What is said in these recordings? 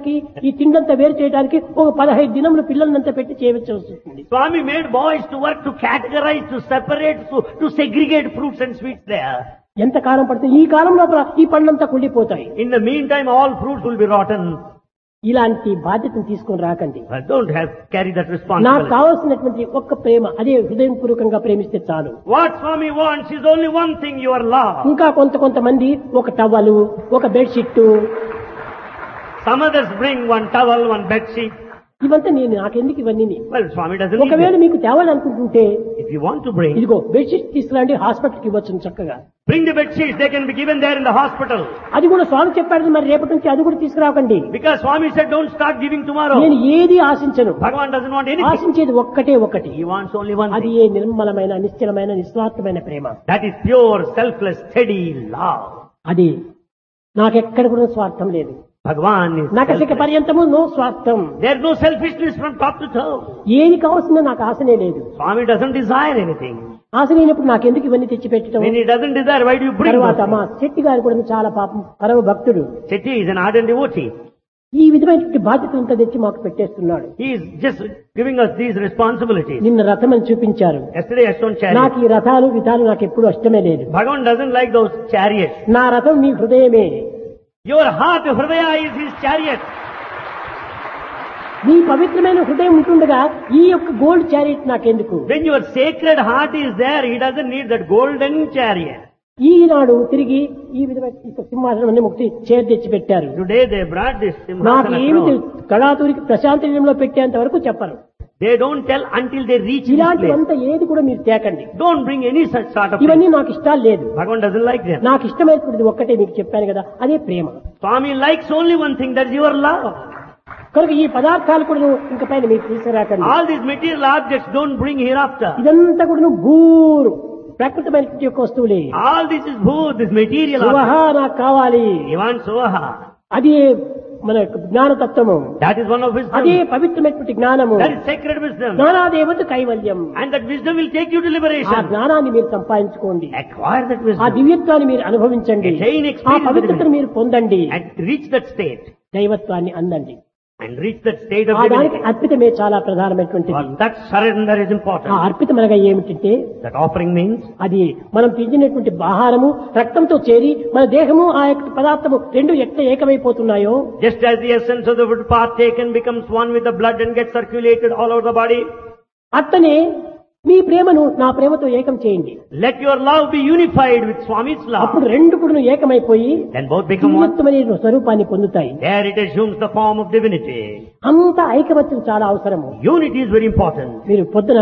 చేయడానికి ఈ తిండంతా వేరు చేయడానికి ఒక పదహైదు దినములు పిల్లలంతా పెట్టి చేయవలసి వస్తుంది Swami made boys to work to categorize, to separate, to, to segregate fruits and sweets there. ఎంత కాలం పడుతుంది ఈ కాలం లోపల ఈ పండ్లంతా కుళ్ళిపోతాయి In the meantime, all fruits will be rotten. ఇలాంటి బాధ్యతను తీసుకొని రాకండి But don't have carry that నాకు responsibility. కావాల్సినటువంటి ఒక్క ప్రేమ అదే హృదయపూర్వకంగా ప్రేమిస్తే చాలు What Swami wants is only one thing, your love. ఇంకా కొంత కొంతమంది ఒక టవలు ఒక bedsheet Some others bring one towel, one bed sheet. ఇవంతా నేను నాకెందుకు ఇవన్నీ Well, Swami doesn't need ఒకవేళ it. మీకు తేవాలనుకుంటుంటే If you want to bring, ఇదిగో బెడ్షీట్ తీసుకురండి హాస్పిటల్కి ఇవ్వచ్చు చక్కగా bring the bed sheets. They can be given there in the hospital. అది కూడా స్వామి చెప్పాడు మరి రేపటి నుంచి అది కూడా తీసుకురాకండి Because Swami said, don't start giving tomorrow. నేను ఏది ఆశించను Bhagavan doesn't want anything. ఆశించేది ఒక్కటే ఒకటి He wants only one అది thing. ఏ నిర్మలమైన నిశ్చలమైన నిస్వార్థమైన ప్రేమ That is pure, selfless, steady love. అది నాకెక్కడ కూడా స్వార్థం లేదు Bhagavan is నకసిక selfless. పర్యంతము నో స్వార్థం There's no selfishness from top to toe. ఏది కావాల్సిందో నాకు ఆశనే లేదు Swami doesn't desire anything. ఆశ లేనప్పుడు నాకెందుకు ఇవన్నీ తెచ్చిపెట్టడం When he doesn't desire, why do you bring తర్వాత those మా శెట్టి గారు కూడా చాలా పాపం పరమ భక్తుడు things? Chetty is an ardent devotee. ఈ విధమైనటువంటి బాధ్యతలంతా తెచ్చి మాకు పెట్టేస్తున్నాడు He is just giving us these responsibilities. నిన్న రథం అని చూపించారు Yesterday I shown నాకు chariot. ఈ రథాలు విధాలు నాకు ఎప్పుడు ఇష్టమే లేదు Bhagavan doesn't like those chariots. నా రథం మీ హృదయమే Your heart, Hridaya, is his chariot. నీ పవిత్రమైన హృదయం ఉంటుండగా ఈ యొక్క గోల్డ్ చారిట్ నాకెందుకు When your sacred heart is there, he doesn't need that golden chariot. ఈనాడు తిరిగి ఈ విధమైన ఈ సింహాసనం అన్ని ముక్తి చేరు తెచ్చి పెట్టారు Today they brought this నాకు Simhasana ఏమి throne. కళాతూరికి ప్రశాంతంలో పెట్టేంత వరకు చెప్పరు They don't tell until they reach this place. ఇలాంటివంతా ఏది కూడా మీరు తేకండి Don't bring any such sort of ఇవన్నీ thing. నాకు ఇష్టాలు లేదు Bhagavan doesn't like them. నాకు ఇష్టమైనటువంటిది ఒక్కటే మీకు చెప్పాను కదా అదే ప్రేమ Swami likes only one thing, that's your love. కనుక ఈ పదార్థాలు కూడా ఇంక పైన మీరు తీసుకురాకండి All these material objects don't bring hereafter. ఇదంతా కూడా భూరు ప్రకృతమైనటువంటి యొక్క వస్తువులే All this is bhood, this material సువహ object. నాకు కావాలి He wants Soha. అది మన యొక్క జ్ఞానతత్వము That is one of అదే wisdom. పవిత్రమైనటువంటి జ్ఞానము That is sacred wisdom. జ్ఞానాదేవత కైవల్యం And that wisdom will take you to ఆ liberation. జ్ఞానాన్ని మీరు సంపాదించుకోండి Acquire that ఆ wisdom దివ్యత్వాన్ని మీరు అనుభవించండి Attain ఆ experience పవిత్రతను మీరు పొందండి and reach that state. దైవత్వాన్ని అందండి And reach that state of ఆ దానికి divinity. అర్పితమే చాలా ప్రధానమైనటువంటిది For that surrender is ఆ important. అర్పితం అనగా ఏమిటంటే That offering means అది మనం తిండినటువంటి ఆహారము రక్తంతో చేరి మన దేహము ఆ యొక్క పదార్థము రెండు ఎట్లా ఏకమైపోతున్నాయో just as the essence of the wood partaken becomes one with the blood and gets circulated all over the body, అట్లనే మీ ప్రేమను నా ప్రేమతో ఏకం చేయండి let your love be unified with Swami's అప్పుడు love. రెండు కూడా ఏకమైపోయి Then both become one. దివ్యత్వమైన స్వరూపాన్ని పొందుతాయి There it assumes the form of divinity. అంత ఐకమత్యం చాలా అవసరము Unity is very important. మీరు పొద్దున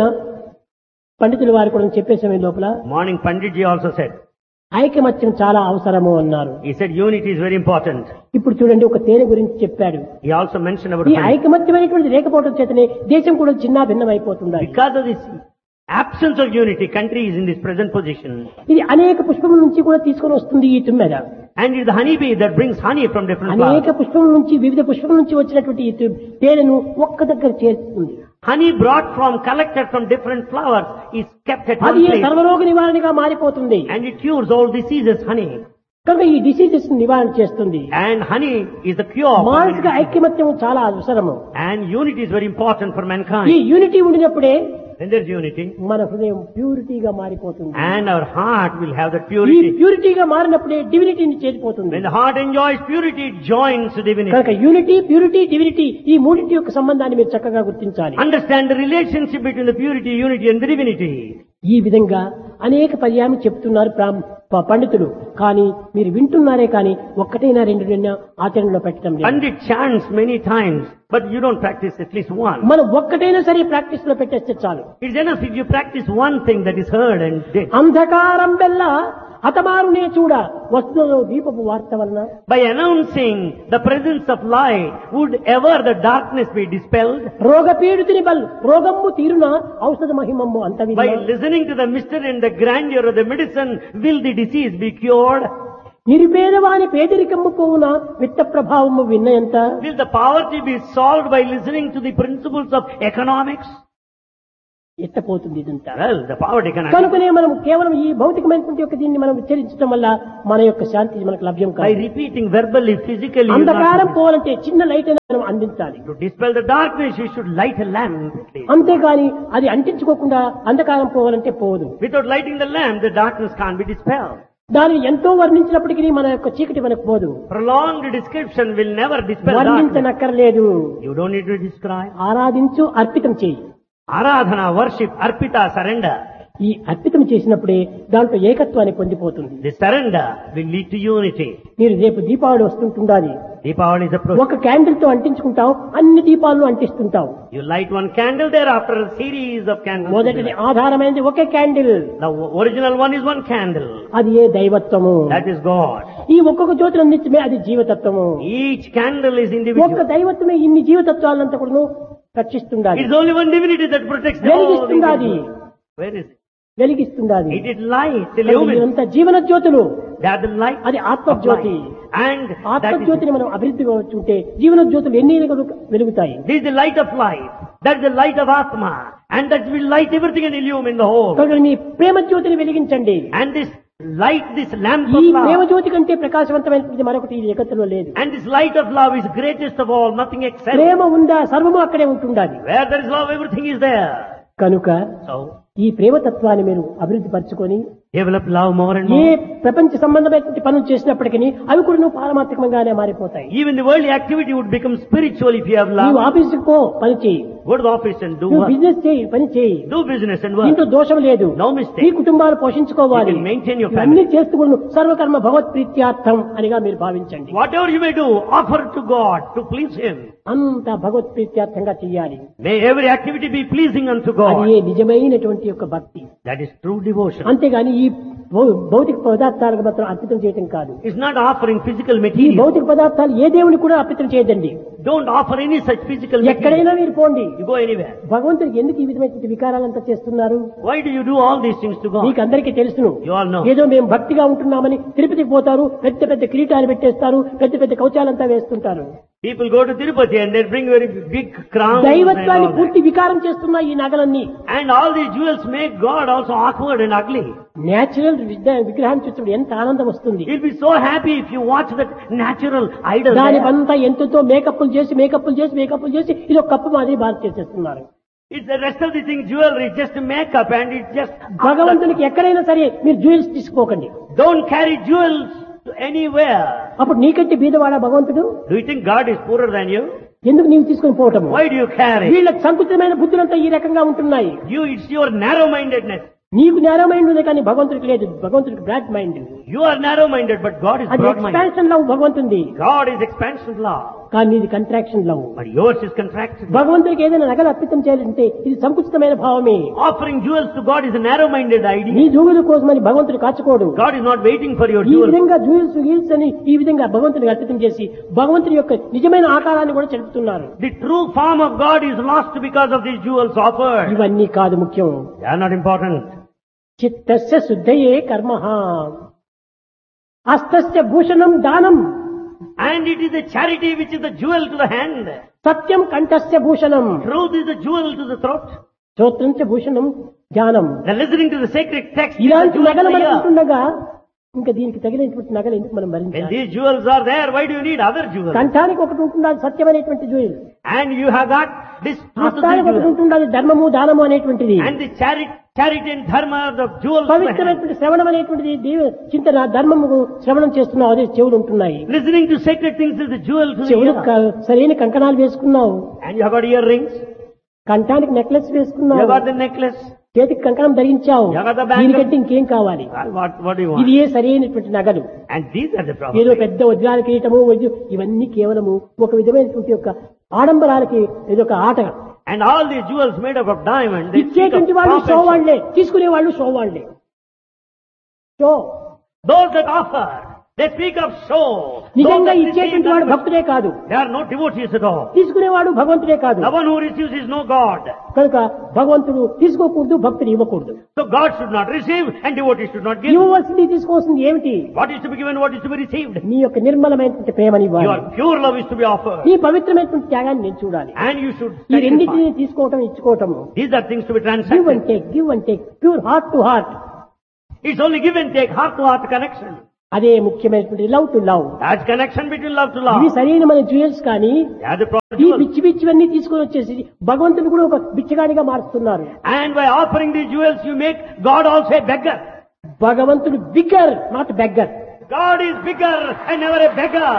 పండితుల వారు కూడా చెప్పే సమయం లోపల Morning Panditji also said. ఐకమత్యం చాలా అవసరము అన్నారు He said unity is very important. ఇప్పుడు చూడండి ఒక తేనె గురించి చెప్పాడు He also mentioned about ఈ honey. ఐకమత్యమైనటువంటి లేకపోవడం చేతనే దేశం కూడా చిన్న భిన్నం అయిపోతుంది Because of this absence of unity, country is in this present position. ఇది అనేక పుష్పముల నుంచి కూడా తీసుకొని వస్తుంది ఈ తుమ్మెద And it's the honeybee that brings honey from different అనేక flowers. పుష్పముల నుంచి వివిధ పుష్పముల నుంచి వచ్చినటువంటి ఈ తు- తేనెను ఒక్క దగ్గర చేరుతుంది Honey brought from, collected from different flowers is kept at one అది place. సర్వరోగ నివారణగా మారిపోతుంది And it cures all diseases, honey. కనుక ఈ డిసీజెస్ నివారణ చేస్తుంది And honey is the cure. for many మానసిక diseases. ఐక్యమత్యం చాలా అవసరము And unity is very important for ఈ mankind. యూనిటీ ఉండినప్పుడే When there's unity, మన హృదయం ప్యూరిటీగా మారిపోతుంది and our heart will have that ఈ purity. ప్యూరిటీగా మారినప్పుడే డివినిటీని చేరిపోతుంది When the heart enjoys purity, it joins divinity. కనుక యూనిటీ ప్యూరిటీ డివినిటీ ఈ మూడింటి యొక్క సంబంధాన్ని మీరు చక్కగా గుర్తించాలి Understand the relationship between the purity, unity and the divinity. ఈ విధంగా అనేక పర్యాయం చెప్తున్నారు ప్రాం- ప- పండితులు కానీ మీరు వింటున్నారే కానీ ఒక్కటైనా రెండు రెండు ఆచరణలో పెట్టడం లేదు Pandit chants many times, but you don't practice at least one. మనం ఒక్కటైనా సరే ప్రాక్టీస్ లో పెట్టేస్తే చాలు It's enough if you practice one thing that is heard and did. అంధకారం వల్ల అతమారునే చూడ వస్తువులో దీపపు వార్త వలన By announcing the presence of light, would ever the darkness be dispelled? రోగ పీడితుని బల్ రోగమ్ము తీరున ఔషధ మహిమమ్ము అంత By listening to the mystery and the grandeur of the medicine, will the disease be cured? నిరుపేదవాని పేదరికమ్ము పోవున విత్త ప్రభావము విన్నయంత Will the poverty be solved by listening to the principles of economics? ఎత్తపోతుంది ఇదంతా Well, the poverty cannot. కనుకనే మనం కేవలం ఈ భౌతికమైనటువంటి యొక్క దీన్ని మనం ఉచ్చరించడం వల్ల మన యొక్క శాంతి మనకు లభ్యం By కాదు repeating verbally, physically, you అంధకారం not, పోవాలంటే చిన్న లైట్ అయినా మనం అందించాలి to dispel the darkness, you should light a lamp. at least. అంతేగాని అది అంటించుకోకుండా అంధకారం పోవాలంటే పోదు Without lighting the lamp, the darkness can't be dispelled. దానిని ఎంతో వర్ణించినప్పటికీ మన యొక్క చీకటి మనకు పోదు Prolonged description will never dispel darkness. వర్ణించనక్కర్లేదు You don't need to describe. ఆరాధించు అర్పితం చేయి Aradhana, worship, arpita, surrender. ఈ అర్పితం చేసినప్పుడే దాంట్లో ఏకత్వాన్ని పొందిపోతుంది The surrender will lead to unity. మీరు రేపు దీపావళి వస్తుంటుండాలి Deepavali is approaching. ఒక క్యాండిల్ తో అంటించుకుంటావు అన్ని దీపాలను అంటిస్తుంటావు You light one candle, thereafter a series of candles. మొదటిది ఆధారమైనది ఒకే candle The original one is one candle. అది ఏ దైవత్వము That is God. ఈ ఒక్కొక్క జ్యోతిని అందించమే అది జీవతత్వము Each candle is ఒక్క individual. దైవత్వమే ఇన్ని జీవతత్వాలంతా కూడా రక్షిస్తుండాలి It is only one divinity that protects the whole వెలిగిస్తుండాది individual. Where is it? వెలిగిస్తుండాది It is light, కనుక illumines. ఇదంతా జీవన జ్యోతులు They are the light అది of ఆత్మజ్యోతి light. And that is, ఆత్మజ్యోతిని మనం అభివృద్ధిగా వచ్చుంటే జీవన జ్యోతులు ఎన్ని వెలుగుతాయి this is the light of life. That is the light of Atma. And that will light everything and illumine the whole. కనుక మీ ప్రేమ జ్యోతిని వెలిగించండి And this light, this lamp ఈ of ప్రేమ love. జ్యోతి కంటే ప్రకాశవంతమైనది మరొకటి ఈ జగత్తులో లేదు And this light of love is greatest of all, nothing except. ప్రేమ ఉందా సర్వము అక్కడే ఉంటుండాలి Where there is love, everything is there. కనుక So, ఈ ప్రేమతత్వాన్ని మీరు అభివృద్ధి పరచుకొని develop love more and A more. ప్రపంచ సంబంధమైనటువంటి పనులు చేసినప్పటికీ అవి కూడా నువ్వు పారమాత్మకంగానే మారిపోతాయి Even the worldly activity would become spiritual if you have నువ్వు love. ఆఫీసుకు పో పని చేయి Go to the office and do నువ్వు work. బిజినెస్ చేయి పని చేయి Do business and దీంట్లో work. దోషం లేదు No mistake. నీ కుటుంబాలు పోషించుకోవాలి You can maintain your family. ఇవన్నీ చేస్తూ కూడా నువ్వు సర్వకర్మ భగవత్ ప్రీత్యార్థం అనిగా మీరు భావించండి Whatever you may do, offer to God to please Him. అంత భగవత్ ప్రీత్యార్థంగా చేయాలి May every activity be pleasing unto అది God. ఏ నిజమైనటువంటి యొక్క భక్తి That is true devotion. అంతేగాని ఈ భౌ- భౌతిక పదార్థాలకు మాత్రం అర్పితం చేయటం కాదు It's not offering physical ఈ material. భౌతిక పదార్థాలు ఏ దేవుని కూడా అర్పితం చేయదండి Don't offer any such physical material. ఎక్కడైనా మీరు పోండి You go anywhere. భగవంతుడికి ఎందుకు ఈ విధమైనటువంటి వికారాలంతా చేస్తున్నారు Why do you do all these things to God? మీకు అందరికీ తెలుసును You all know. ఏదో మేము భక్తిగా ఉంటున్నామని తిరుపతికి పోతారు పెద్ద పెద్ద కిరీటాలు పెట్టేస్తారు పెద్ద పెద్ద కవచాలంతా వేస్తుంటారు People go to Tirupati and they bring very big crowns and దైవత్వాన్ని all that. పూర్తి వికారం చేస్తున్న ఈ నగలన్నీ And all these jewels make God also awkward and ugly. Natural విగ్రహాన్ని చూసినప్పుడు ఎంత ఆనందం వస్తుంది You'll be so happy if you watch that natural idol. దాని there. అంతా ఎంతతో మేకప్లు చేసి మేకప్లు చేసి మేకప్లు చేసి ఇది ఒక కప్పు మాదిరి బాధ చేసేస్తున్నారు It's the rest of the thing jewelry, just makeup and it's just... భగవంతునికి ఎక్కడైనా సరే మీరు జ్యువెల్స్ తీసుకోకండి Don't carry jewels to anywhere. అప్పుడు నీకంటే బీదవాడా భగవంతుడు Do you think God is poorer than you? ఎందుకు నీవు తీసుకొని పోవటము Why do you carry? వీళ్ళకి సంకుచితమైన బుద్ధులంతా ఈ రకంగా ఉంటున్నాయి You, it's your narrow-mindedness. నీకు నేరో మైండ్ ఉంది కానీ భగవంతుడికి లేదు భగవంతుడికి broad mind You are narrow-minded, but God is అది broad-minded. ఎక్స్పాన్షన్ లవ్ భగవంతుంది God is expansion law, కానీ ఇది contraction love but yours is contraction. భగవంతుడికి ఏదైనా నగలు అర్పితం చేయాలంటే ఇది సంకుచితమైన భావమే Offering jewels to God is a narrow-minded నీ idea. జూగుల కోసమని భగవంతుడు కాచుకోడు God is not waiting for your ఈ jewels. విధంగా జూయిల్స్ గీల్స్ అని ఈ విధంగా భగవంతుడికి అర్పితం చేసి భగవంతుడి యొక్క నిజమైన ఆకారాన్ని కూడా చెడుపుతున్నారు The true form of God is lost because of these jewels offered. ఇవన్నీ కాదు ముఖ్యం They are not important. చిత్తస్య శుద్ధయే కర్మ అస్తస్య భూషణం దానం And it is the charity which is the jewel to the hand. Satyam కంఠస్య Bhushanam Truth is the jewel to the throat. శ్రోత్రం చ భూషణం జ్ఞానం The listening to the sacred text is the ఇలాంటి jewel to నగలు the మనకు ear. ఉంటుండగా ఇంకా దీనికి తగినటువంటి నగలు ఎందుకు మనం When భరించాలి these jewels are there, why do you need other jewels? కంఠానికి ఒకటి ఉంటుంది అది సత్యమైనటువంటి జూయిల్ And you have got this truth of the హస్తానికి ఒకటి jewel. ఉంటుంది అది ధర్మము దానము అనేటువంటిది And the charity, charity and dharma are the jewels to the hand. పవిత్రమైనటువంటి శ్రవణం అనేటువంటిది దేవ చింతన ధర్మము శ్రవణం చేస్తున్నావు అదే చెవులు ఉంటున్నాయి Listening to sacred things is the jewel to the చెవులు ear. క- సరైన కంకణాలు వేసుకున్నావు And you have got earrings. కంఠానికి నెక్లెస్ You వేసుకున్నావు have got the necklace. చేతికి కంకణం ధరించావు జగత బ్యాంకు- దీనికంటే ఇంకేం కావాలి Well, what, what do you ఇది want? ఏ సరైనటువంటి నగలు And these are the ఏదో problems. పెద్ద వజ్రాల కిరీటము వజ్ర- ఇవన్నీ కేవలము ఒక విధమైనటువంటి యొక్క ఆడంబరాలకి ఏదో ఒక ఆట And all these jewels made up of diamond, they speak of ఇచ్చేటువంటి వాళ్ళు pomp షో and show. వాళ్లే తీసుకునే వాళ్ళు షో వాళ్లే show Those that offer, They speak of show. నిజంగా Those that ఇచ్చేటువంటి receive వాడు that- భక్తుడే కాదు They are not devotees at all. తీసుకునేవాడు భగవంతుడే కాదు The one who receives is no God. కనుక భగవంతుడు తీసుకోకూడదు భక్తుడు ఇవ్వకూడదు So God should not receive and devotees should not give. ఇవ్వవలసింది తీసుకోవాల్సింది ఏమిటి What is to be given, what is to be received. నీ యొక్క నిర్మలమైనటువంటి ప్రేమని ఇవ్వాలి Your pure love is to be offered. నీ పవిత్రమైనటువంటి త్యాగాన్ని నేను చూడాలి And you should ఈ రెండింటిని sacrifice. తీసుకోవటం ఇచ్చుకోవటము These are things to be give transacted. And take give and take pure heart to heart It's only give and take, heart to heart connection. అదే ముఖ్యమైనటువంటి love to love That's connection between love to ఇవి love. సరైన మన jewels కానీ They are the proper ఈ jewels. పిచ్చి పిచ్చివన్నీ తీసుకొని వచ్చేసి భగవంతుడు కూడా ఒక బిచ్చగాడిగా మారుస్తున్నారు And by offering these jewels, you make God also a beggar. భగవంతుడు bigger not beggar God is bigger and never a beggar.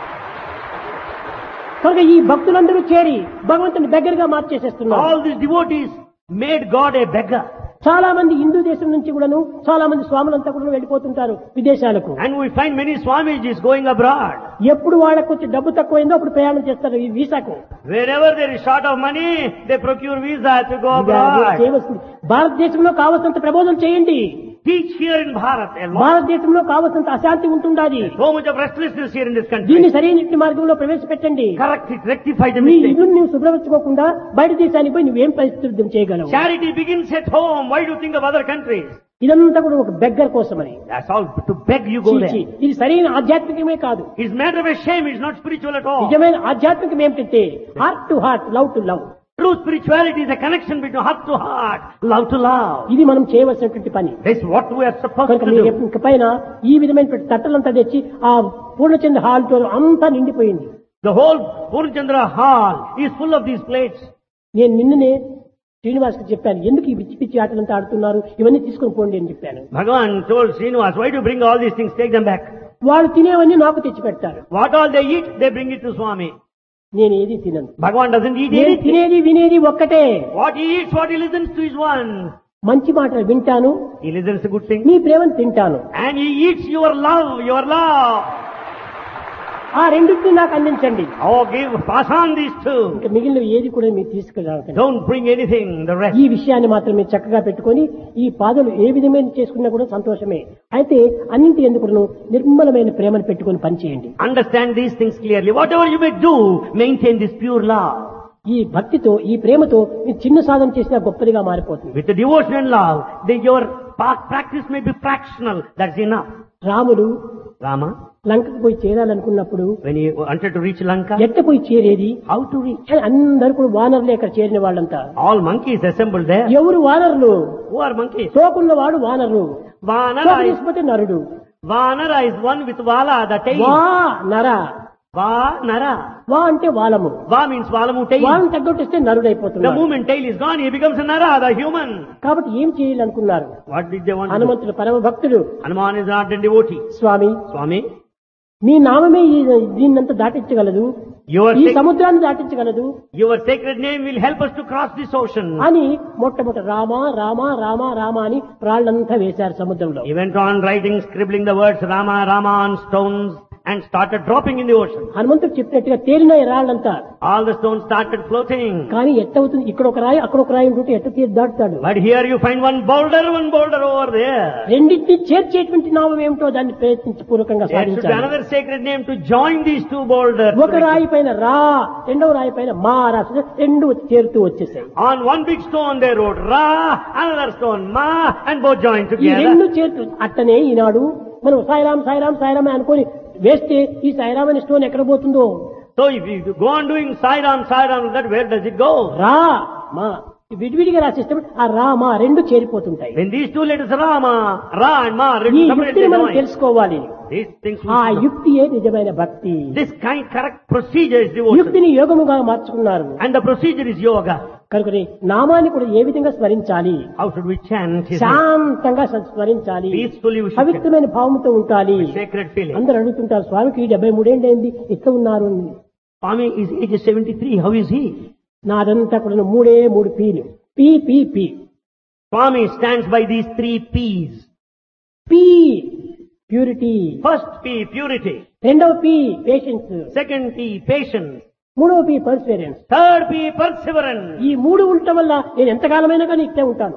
కనుక ఈ భక్తులందరూ చేరి భగవంతుని బెగ్గరగా మార్చేసేస్తున్నారు All these devotees made God a beggar. చాలా మంది హిందూ దేశం నుంచి కూడాను చాలా మంది స్వాములంతా కూడా వెళ్ళిపోతుంటారు విదేశాలకు And we find many Swamijis going abroad. ఎప్పుడు వాళ్ళకు కొంచెం డబ్బు తక్కువైందో అప్పుడు ప్రయాణం చేస్తారు ఈ వీసాకు Wherever there is short of money, they procure visa to go ఇది అది abroad. చేయవలసింది భారతదేశంలో కావలసినంత ప్రబోధం చేయండి Teach here in Bharat a lot. భారతదేశంలో కావలసినంత అశాంతి ఉంటుండాలి So much of restlessness here in this country. దీన్ని సరైన మార్గంలో ప్రవేశపెట్టండి Correct it, rectify the నీ mistake. ఇల్లు నువ్వు శుభ్రపరచుకోకుండా బయట దేశానికి పోయి నువ్వేం పరిస్థితులు చేయగలవు Charity begins at home. Why do you think of other countries? ఇదంతా కూడా ఒక బెగ్గర్ కోసమని That's all. To beg you go చీ, చీ. there. ఇది సరైన ఆధ్యాత్మికమే కాదు It's matter of a shame. It's not spiritual at all. నిజమైన ఆధ్యాత్మికం ఏమిటంటే heart to heart love to love True spirituality is a connection between heart to heart, love to love. ఇది మనం చేయవలసినటువంటి పని That's what we are supposed కనుక to మీరు do. ఇక పైన ఈ విధమైనటువంటి తట్టలంతా తెచ్చి ఆ పూర్ణచంద్ర హాల్ తో అంతా నిండిపోయింది The whole Purnchandra hall is full of these plates. నేను నిన్ననే శ్రీనివాస్కి చెప్పాను ఎందుకు ఈ పిచ్చి పిచ్చి ఆటలంతా ఆడుతున్నారు ఇవన్నీ తీసుకొని పోండి అని చెప్పాను Bhagavan told Srinivas, why do you bring all these things? Take them back. వాళ్ళు తినేవన్నీ నాకు తెచ్చి పెడతారు What all they eat, they bring it to Swami. నేను ఏది తినను Bhagavan doesn't eat నేను anything. తినేది వినేది ఒక్కటే What he eats, what he listens to is one. మంచి మాటలు వింటాను He listens to good things. మీ ప్రేమను తింటాను And he eats your love, your love. ఆ రెండింటిని నాకు అందించండి Oh, give, pass on these two. ఇంకా మిగిలిన ఏది కూడా మీరు తీసుకెళ్ళాలి Don't bring anything, the rest. ఈ విషయాన్ని మాత్రం మీరు చక్కగా పెట్టుకొని ఈ పాదలు ఏ విధమైన చేసుకున్నా కూడా సంతోషమే అయితే అన్నింటి ఎందుకు నిర్మలమైన ప్రేమను పెట్టుకొని పనిచేయండి Understand these things clearly. Whatever you may do, maintain this pure love. ఈ భక్తితో ఈ ప్రేమతో ఈ చిన్న సాధన చేసినా గొప్పదిగా మారిపోతుంది With the devotion and love, the, your pa- practice may be fractional. That's enough. రాముడు Rama, లంకకు పోయి చేరాలనుకున్నప్పుడు when he wanted to reach Lanka, ఎట్ట పోయి చేరేది how to reach? అని అందరూ కూడా వానరులే అక్కడ చేరిన వాళ్ళంతా All monkeys assembled there. ఎవరు వానరులు Who are monkeys? సోకున్నవాడు వానరు Vanara is, తీసుకుపోతే నరుడు Vanara is one with Vala, the tail. వా నర Vanara. వా అంటే వాలము Va means Valamu tail. వాళ్ళని తగ్గొట్టిస్తే The నరుడైపోతున్నాడు moment tail is gone, he becomes a Nara, the human. కాబట్టి ఏం చేయాలనుకున్నారు What did they want to do? హనుమంతుడు పరమ భక్తుడు Hanuman is not a devotee. Swamy Swami, మీ నామమే ఈ దీన్నంతా దాటించగలదు your, ఈ sac- సముద్రాన్ని దాటించగలదు your sacred name will help us to cross this ocean. అని మొట్టమొదటి రామ రామ రామ రామ అని రాళ్ళంతా వేశారు సముద్రంలో He went on writing, scribbling the words Rama, Rama on stones and started dropping in the ocean. హనుమంతుడు చెప్పినట్టుగా తేలినాయి రాళ్ళంతా All the stones started floating. కానీ ఎట్టవుతుంది ఇక్కడ ఒక రాయి అక్కడ ఒక రాయి ఉంటుంటే ఎట్ట తీసి దాటుతాడు But here you find one boulder, one boulder over there. రెండింటిని చేర్చేటువంటి నామం ఏమిటో దాన్ని ప్రయత్నించి పూర్వకంగా There should be సాధించాలి another sacred name to join these two boulders. ఒక రాయి పైన రా రెండవ రాయి పైన మా రాసి రెండు వచ్చి చేరుతూ వచ్చేసాయి On one big stone they wrote Ra, another stone Ma, and both joined ఈ రెండు together. చేతు అట్టనే ఈనాడు మనం సాయిరాం సాయిరాం సాయిరాం అనుకొని వేస్తే ఈ సాయిరాం అనే స్టోన్ ఎక్కడ పోతుందో So if you go on doing Sairam, Sairam, that where does it go? రా మా విడివిడిగా రాసిస్తే ఆ రా మా రెండు చేరిపోతుంటాయి When these two letters Rama, Ra and Ma ఈ written separately యుక్తిని మనం joined. తెలుసుకోవాలి These things we ఆ should know. యుక్తియే నిజమైన భక్తి This kind correct procedure is devotion. యుక్తిని యోగముగా మార్చుకున్నారు And the procedure is yoga. కనుకని నామాన్ని కూడా ఏ విధంగా స్మరించాలి How should we chant his name? శాంతంగా స్మరించాలి Peacefully we should chant. పవిత్రమైన భావంతో ఉండాలి Sacred feeling. అందరూ అడుగుతుంటారు స్వామికి డెబ్బై మూడేళ్ళైంది ఇట్లా ఉన్నారు అని. Swami is age is 73. How is he? నాదంతా కూడా మూడే మూడు పీలు P P P Swami stands by these three P's. P purity First P, purity. రెండవ P patience Second P, patience. మూడవ P perseverance Third P, perseverance. ఈ మూడు ఉండటం వల్ల నేను ఎంతకాలమైనా కానీ ఇట్లే ఉంటాను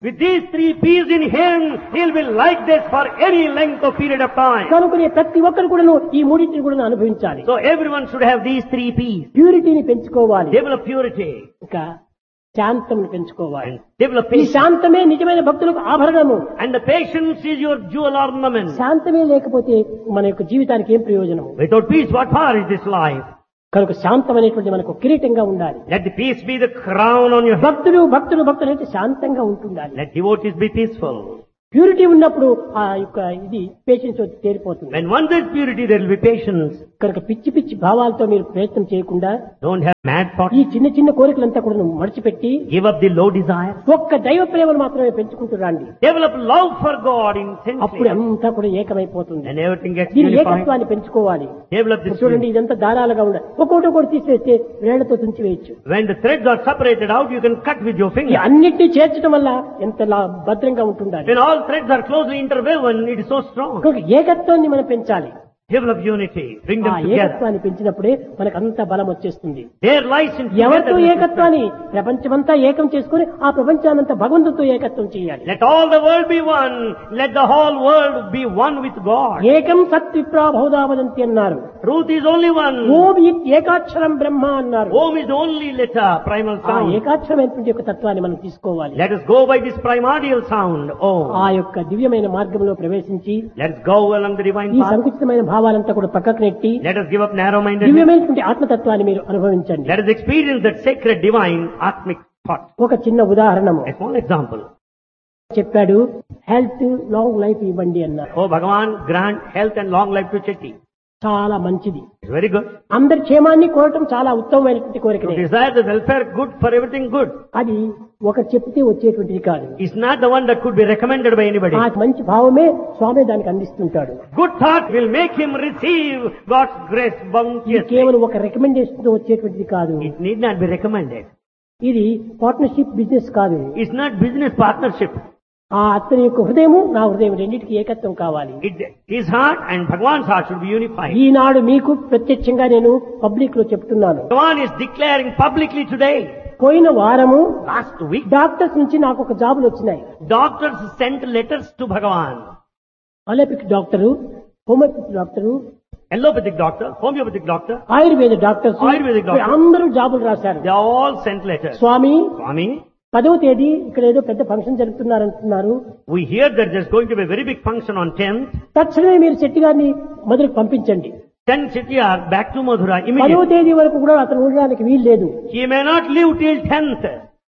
With these three P's in him, he'll be like this for any length of period of time. కనుకనే ప్రతి ఒక్కరు కూడాను ఈ మూడింటిని కూడా అనుభవించాలి So everyone should have these three P's. ప్యూరిటీని పెంచుకోవాలి Develop purity ఇంకా శాంతమును పెంచుకోవాలి and develop ఈ patience. శాంతమే నిజమైన భక్తులకు ఆభరణము And the patience is your jewel ornament. శాంతమే లేకపోతే మన యొక్క జీవితానికి ఏం ప్రయోజనము Without peace, what power is this life? కనుక శాంతం అనేటువంటి మనకు కిరీటంగా ఉండాలి Let the peace be the crown on your head. భక్తులు భక్తులు భక్తులు అంటే శాంతంగా ఉంటుండాలి Let devotees be peaceful. Purity ఉన్నప్పుడు ఆ యొక్క ఇది పేషెన్స్ వచ్చి తేలిపోతుంది When one there's purity, there will be patience. కనుక పిచ్చి పిచ్చి భావాలతో మీరు ప్రయత్నం చేయకుండా Don't have mad thoughts. ఈ చిన్న చిన్న కోరికలంతా కూడా మడిచిపెట్టి Give up the low desire. ఒక్క దైవ ప్రేమను మాత్రమే పెంచుకుంటూ రండి Develop love for God అప్పుడు intensely. అంతా కూడా ఏకమైపోతుంది And everything gets దీని unified. ఏకత్వాన్ని పెంచుకోవాలి Develop this. ఇప్పుడు చూడండి ఇదంతా దారాలుగా ఉండాలి ఒక్కొక్కటి ఒకటి తీసివేస్తే వేళ్లతో తుంచివేయచ్చు When the threads are separated out, you can cut with your ఈ finger. అన్నిటినీ చేర్చడం వల్ల ఎంత లా- భద్రంగా ఉంటుండాలి When all threads are closely interwoven, it is so strong. కనుక ఏకత్వాన్ని మనం పెంచాలి Develop unity. Bring ఆ them together. ఏకత్వాన్ని పెంచినప్పుడే మనకు అంత బలం వచ్చేస్తుంది There lies in ఎవరితో togetherness. ఏకత్వాన్ని ప్రపంచమంతా ఏకం చేసుకుని ఆ ప్రపంచానంతా భగవంతుడితో ఏకత్వం చేయాలి Let all the world be one. Let the whole world be one with God. ఏకం సత్విప్రా బహుదావదంతి అన్నారు Truth is only one. ఓం ఇత్ ఏకాక్షరం బ్రహ్మ అన్నారు Om is the only letter, primal ఆ sound. ఏకాక్షరమైనటువంటి యొక్క తత్వాన్ని మనం తీసుకోవాలి Let us go by this primordial sound. Om. ఆ యొక్క దివ్యమైన మార్గంలో ప్రవేశించి Let us go along the divine ఈ path. సంకుచితమైన భావాలంతా కూడా పక్కకు నెట్టి Let us give up narrow-mindedness. దివ్యమైనటువంటి ఆత్మతత్వాన్ని మీరు అనుభవించండి Let us experience that sacred, divine, atmic thought. ఒక చిన్న ఉదాహరణము A small example. చెప్పాడు హెల్త్ లాంగ్ లైఫ్ ఇవ్వండి అన్నారు Oh Bhagavan, grant health and long life to Chetty. చాలా మంచిది It's very good. అందరి క్షేమాన్ని కోరటం చాలా ఉత్తమమైనటువంటి To కోరికనే desire the welfare good for everything good. అది ఒక చెప్తే వచ్చేటువంటిది కాదు It's not the one that could be recommended by anybody. ఆ మంచి భావమే స్వామి దానికి అందిస్తుంటాడు Good thought will make him receive God's grace ఇది bounteously. కేవలం ఒక రికమెండేషన్ తో వచ్చేటువంటిది కాదు It need not be recommended. ఇది పార్ట్నర్షిప్ బిజినెస్ కాదు It's not business partnership. ఆ అతని యొక్క హృదయము నా హృదయం రెండింటికి ఏకత్వం కావాలి It, his heart and Bhagavan's heart should be unified. ఈనాడు మీకు ప్రత్యక్షంగా నేను పబ్లిక్ లో చెప్తున్నాను Bhagavan is declaring publicly today. పోయిన వారము Last week, డాక్టర్స్ నుంచి నాకు ఒక జాబులు వచ్చినాయి doctors sent letters to Bhagavan. Allopathic doctor homeopathy doctor Allopathic doctor, homeopathic doctor, ఆయుర్వేద డాక్టర్స్ ఆయుర్వేదిక్ డాక్టర్. అందరూ జాబులు రాశారు they all sent letters. Swamy Swami, పదవ తేదీ ఇక్కడ ఏదో పెద్ద ఫంక్షన్ జరుపుతున్నారంటున్నారు we hear that there's going to be a very big function on 10th. తక్షణమే మీరు శెట్టి గారిని మొదలుకు పంపించండి Send Chettiar back to Madhura పదవ immediately. తేదీ వరకు కూడా అతను ఉండడానికి వీలు లేదు He may not live till 10th.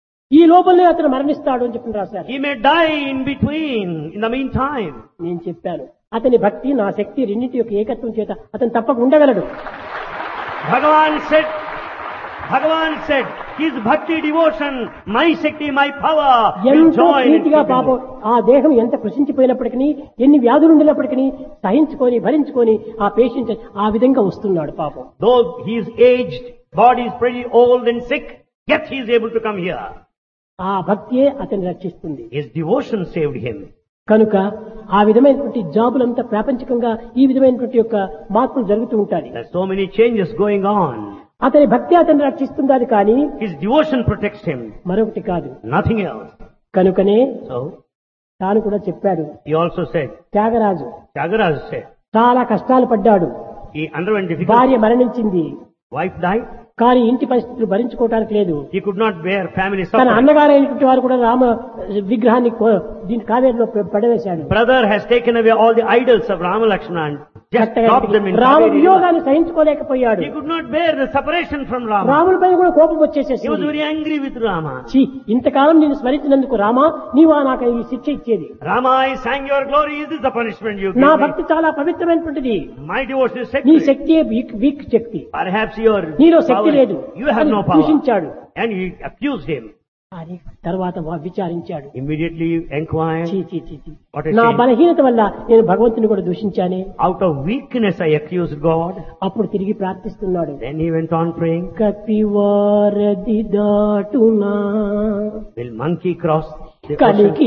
ఈ లోపలనే అతను మరణిస్తాడు అని చెప్పి రాశారు He may die in between, in the meantime. నేను చెప్పాను అతని భక్తి నా శక్తి రెండింటి యొక్క ఏకత్వం చేత అతను తప్పక ఉండగలడు Bhagavan said, Bhagavan said, his bhakti devotion, my Shakti, my power will ఎంతో join in ప్రీతిగా keeping పాపం ఆ దేహం ఎంత కృషించిపోయినప్పటికీ ఎన్ని వ్యాధులు ఉండినప్పటికీ సహించుకొని భరించుకొని ఆ పేషెంట్ ఆ విధంగా వస్తున్నాడు పాపం Though he is aged, body is pretty old and sick, yet he is able to come here. ఆ భక్తియే అతన్ని రక్షిస్తుంది His devotion saved him. కనుక ఆ విధమైనటువంటి జాబులంతా ప్రాపంచికంగా ఈ విధమైనటువంటి యొక్క మార్పులు జరుగుతూ ఉంటాయి There's so many changes going on. అతని భక్తి అతన్ని రక్షిస్తుందని కానీ His devotion protects him, మరొకటి కాదు nothing else. కనుకనే So, తాను కూడా చెప్పాడు he also said, Tyagaraju Tyagaraja said, చాలా కష్టాలు పడ్డాడు he underwent difficult, భార్య మరణించింది wife died, కానీ ఇంటి పరిస్థితులు భరించుకోవటానికి లేదు he could not bear family తన suffering. అన్నగారైనటువంటి వారు కూడా రామ విగ్రహాన్ని కో- దీని కావేరిలో పె- పడవేశాడు Brother has taken away all the idols of Rama Lakshmana and just dropped them in Rama Kaveri river. వియోగాన్ని సహించుకోలేకపోయాడు He could not bear the separation from Rama. రాముడి పైన కూడా కోపం He was వచ్చేసేసింది very angry with Rama. ఛీ, ఇంతకాలం నేను స్మరించినందుకు రామా నీవా నాకు ఈ శిక్ష ఇచ్చేది Rama, I sang your glory. Is this the punishment you నా give me? భక్తి చాలా పవిత్రమైనటువంటిది My devotion is నీ sacred. శక్తి వీక్ వీక్ శక్తి Perhaps your నీలో శక్తి power, లేదు you have అని no power. దూషించాడు And he accused him. అని తర్వాత వా- విచారించాడు Immediately inquired, చీ, చీ, చీ, చీ. What a నా shame. బలహీనత వల్ల నేను భగవంతుని కూడా దూషించానే out of weakness I accused God. అప్పుడు తిరిగి ప్రార్థిస్తున్నాడు Then he went on praying, కపివారది దాటునా will monkey cross the ocean? కలికి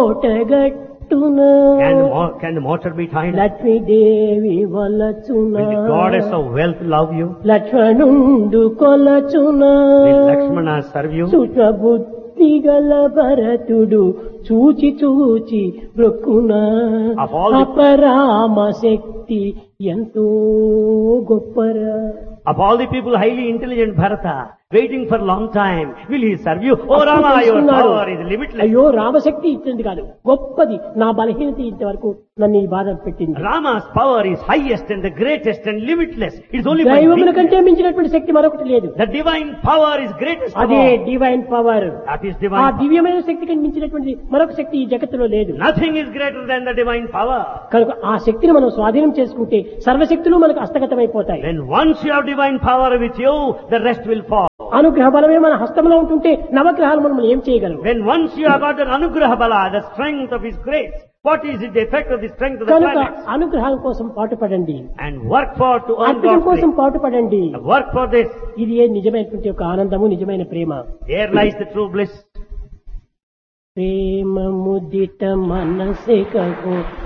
రోటగట్టునా Can the, mo- can the mortar be tied? Lakshmidevi వలచునా Will the goddess of wealth love you? లక్ష్మణుండు కొలచునా Will Lakshmana serve you? సుఖబుద్ధి గల భరతుడు చూచి చూచి బ్రొక్కున Of all the- అపరామ శక్తి ఎంతో గొప్పరా Of all the people highly intelligent Bharata, waiting for long time, will he serve you? Oh అప్పుడు Rama, your తెలుసుకున్నాడు. power is limitless. అయ్యో రామశక్తి ఇచ్చింది కాదు గొప్పది నా బలహీనత ఇంతవరకు నన్ను ఈ బాధ పెట్టింది Rama's power is highest and the greatest and limitless. It's only by దైవముల weakness. కంటే మించినటువంటి శక్తి మరొకటి లేదు The divine power is greatest of అదే all. Divine power That is ఆ divine power. దివ్యమైన శక్తికి మించినటువంటి మరొక శక్తి ఈ జగత్తులో లేదు Nothing is greater than the divine power. కనుక ఆ శక్తిని మనం స్వాధీనం చేసుకుంటే సర్వశక్తులు మనకు హస్తగతమైపోతాయి When once you have divine power with you, the rest will fall. అనుగ్రహ బలమే మన హస్తంలో ఉంటుంటే నవగ్రహాలు మనం ఏం చేయగలం When once you have got the Anugraha Bala, the strength of His grace, what is it, the effect of the strength of the కనుక planets? అనుగ్రహం కోసం పాటుపడండి And work for to earn అద్భుతం God's కోసం grace. పాటుపడండి Work for this. ఇది ఏ నిజమైనటువంటి ఒక ఆనందము నిజమైన ప్రేమ There lies the true bliss. ప్రేమ ముదిత మనసే కహో